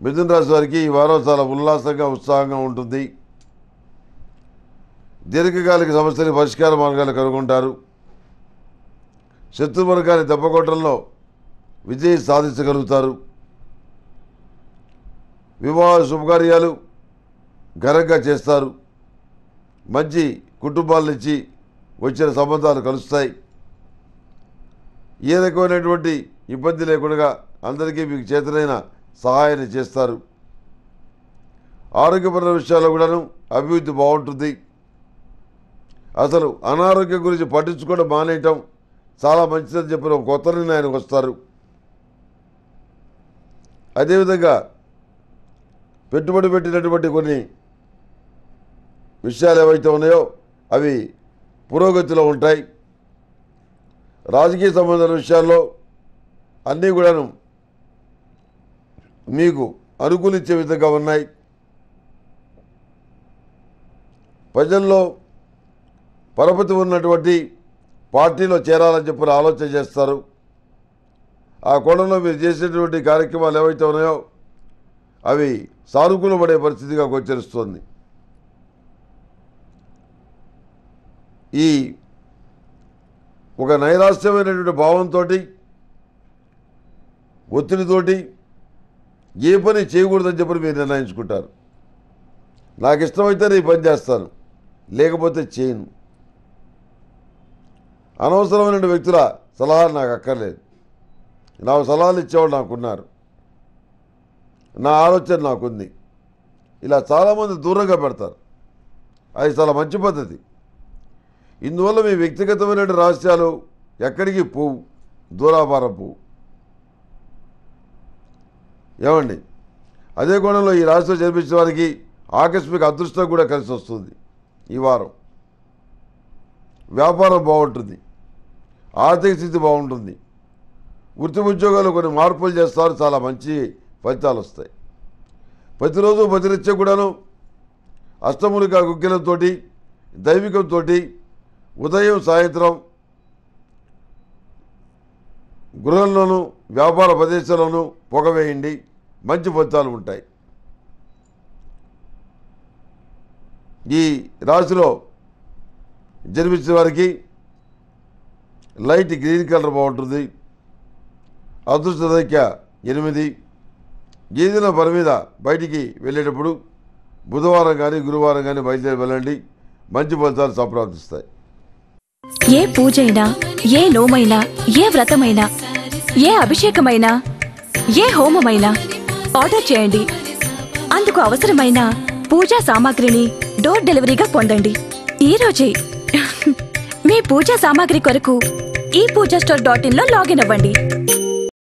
మిథున రాశి వారికి ఈ వారం చాలా ఉల్లాసంగా ఉత్సాహంగా ఉంటుంది దీర్ఘకాలిక సమస్యలు పరిష్కార మార్గాలు కనుగొంటారు శత్రువర్గాన్ని దెబ్బకొట్టడంలో విజయం సాధించగలుగుతారు వివాహ శుభకార్యాలు ఘనంగా చేస్తారు మంచి కుటుంబాల నుంచి వచ్చిన సంబంధాలు కలుస్తాయి ఏ రకమైనటువంటి ఇబ్బంది లేకుండా అందరికీ మీకు చేతనైన సహాయాన్ని చేస్తారు ఆరోగ్యపరమైన విషయాల్లో కూడాను అభివృద్ధి బాగుంటుంది అసలు అనారోగ్యం గురించి పట్టించుకోవడం మానేయటం చాలా మంచిదని చెప్పిన ఒక కొత్త నిర్ణయానికి వస్తారు అదేవిధంగా పెట్టుబడి పెట్టినటువంటి కొన్ని విషయాలు ఏవైతే ఉన్నాయో అవి పురోగతిలో ఉంటాయి రాజకీయ సంబంధాల విషయాల్లో అన్నీ కూడాను మీకు అనుకూలించే విధంగా ఉన్నాయి ప్రజల్లో పరపతి ఉన్నటువంటి పార్టీలో చేరాలని చెప్పి ఆలోచన చేస్తారు ఆ కోణంలో మీరు చేసేటువంటి కార్యక్రమాలు ఏవైతే ఉన్నాయో అవి సానుకూలపడే పరిస్థితిగా గోచరిస్తుంది ఈ ఒక నైరాశ్యమైనటువంటి భావంతో ఒత్తిడితోటి ఏ పని చేయకూడదని చెప్పి మీరు నిర్ణయించుకుంటారు నాకు ఇష్టమైతేనే ఈ పని చేస్తాను లేకపోతే చేయను అనవసరమైన వ్యక్తుల సలహాలు నాకు అక్కర్లేదు నాకు సలహాలు ఇచ్చేవాళ్ళు నాకున్నారు నా ఆలోచన నాకుంది ఇలా చాలామంది దూరంగా పెడతారు అది చాలా మంచి పద్ధతి ఇందువల్ల మీ వ్యక్తిగతమైన రహస్యాలు ఎక్కడికి పోవు దూరాభారం పోవు ఏమండి అదే కోణంలో ఈ రాశిలో జన్మించిన వారికి ఆకస్మిక అదృష్టం కూడా కలిసి వస్తుంది ఈ వారం వ్యాపారం బాగుంటుంది ఆర్థిక స్థితి బాగుంటుంది వృత్తి ఉద్యోగాలు కొన్ని మార్పులు చేస్తారు చాలా మంచి ఫలితాలు వస్తాయి ప్రతిరోజు ప్రతినిత్యం కూడాను అష్టములిక గుగ్గిలంతో దైవికంతో ఉదయం సాయంత్రం గృహంలోనూ వ్యాపార ప్రదేశాల్లోనూ పొగ వేయండి మంచి ఫలితాలు ఉంటాయి ఈ రాశిలో జన్మించిన వారికి లైట్ గ్రీన్ కలర్ బాగుంటుంది అదృష్ట సంఖ్య ఎనిమిది ఏదైనా పని మీద బయటికి వెళ్ళేటప్పుడు బుధవారం కానీ గురువారం కానీ బయలుదేరి వెళ్ళండి మంచి ఫలితాలు సంప్రాప్తిస్తాయి ఏ పూజైనా ఏ నోమైనా ఏ వ్రతమైనా ఏ అభిషేకమైనా ఏ హోమమైనా ఆర్డర్ చేయండి అందుకు అవసరమైన పూజా సామాగ్రిని డోర్ డెలివరీగా పొందండి ఈ రోజే మీ పూజా సామాగ్రి కొరకు ఈ పూజా స్టోర్ డాట్ ఇన్ లో లాగిన్ అవ్వండి